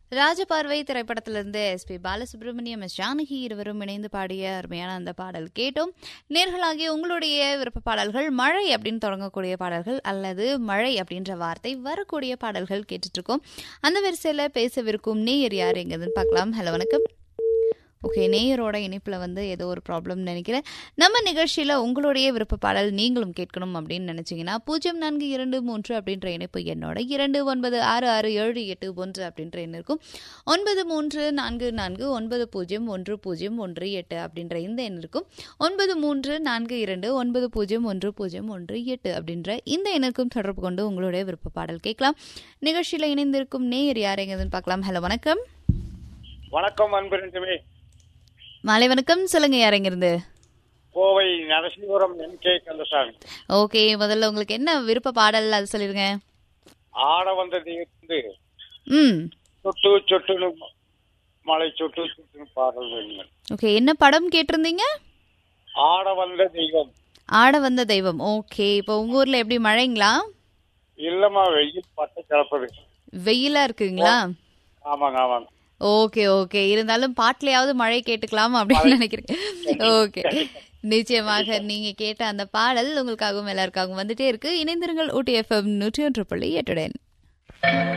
ராஜபார்வை திரைப்படத்திலிருந்து S P Balasubramaniam S Janaki இருவரும் இணைந்து பாடிய அருமையான அந்த பாடல் கேட்டோம் நேர்களாகிய உங்களுடைய விருப்ப பாடல்கள் மழை அப்படின்னு தொடங்கக்கூடிய பாடல்கள் அல்லது மழை அப்படின்ற வார்த்தை வரக்கூடிய பாடல்கள் கேட்டுட்டு இருக்கோம் அந்த வரிசையில் பேசவிருக்கும் நேயர் யார் எங்கதுன்னு பார்க்கலாம் ஹலோ வணக்கம் ஓகே நேயரோட இணைப்பில் வந்து ஏதோ ஒரு ப்ராப்ளம் நினைக்கிறேன் நம்ம நிகழ்ச்சியில் உங்களுடைய விருப்ப பாடல் நீங்களும் கேட்கணும் அப்படின்னு நினச்சிங்கன்னா பூஜ்ஜியம் நான்கு இரண்டு மூன்று அப்படின்ற இணைப்பு என்னோட இரண்டு ஒன்பது ஆறு ஆறு ஏழு எட்டு ஒன்று அப்படின்ற எண் இருக்கும் ஒன்பது மூன்று நான்கு நான்கு ஒன்பது பூஜ்ஜியம் ஒன்று பூஜ்ஜியம் ஒன்று எட்டு அப்படின்ற இந்த எண் இருக்கும் ஒன்பது மூன்று நான்கு இரண்டு ஒன்பது பூஜ்ஜியம் ஒன்று பூஜ்ஜியம் ஒன்று எட்டு அப்படின்ற இந்த எண்ணிற்கும் தொடர்பு கொண்டு உங்களுடைய விருப்ப பாடல் கேட்கலாம் நிகழ்ச்சியில் இணைந்திருக்கும் நேயர் யார் எங்கதுன்னு பார்க்கலாம் ஹலோ வணக்கம் வணக்கம் அன்பு ரெண்டுமே மாலை வணக்கம் சொல்லுங்க யார் எங்கிருந்து Kovai Narasingapuram M K Kandasamy okay முதல்ல உங்களுக்கு என்ன விருப்ப பாடல் அது சொல்லிருங்க ஆட வந்தது இருந்து ம் சொட்டு சொட்டுன்னு மலை சொட்டு சொட்டுன்னு பாடல் வேணுங்கள் ஓகே என்ன படம் கேட்டிருந்தீங்க ஆட வந்த தெய்வம் ஆட வந்த தெய்வம் ஓகே இப்போ உங்க ஊர்ல எப்படி மழைங்களா இல்லம்மா வெயில் பட்டு கிளப்புது வெயிலா இருக்குங்களா ஆமாங்க ஆமாங்க ஓகே ஓகே இருந்தாலும் பாட்டுலயாவது மழை கேட்டுக்கலாம் அப்படின்னு நினைக்கிறேன் ஓகே நிச்சயமாக நீங்க கேட்ட அந்த பாடல் உங்களுக்காகவும் எல்லாருக்காகவும் வந்துட்டே இருக்கு இணைந்திருங்கள் ஊட்டி எஃப்எம் நூற்றி ஒன்று புள்ளி எட்டுடன்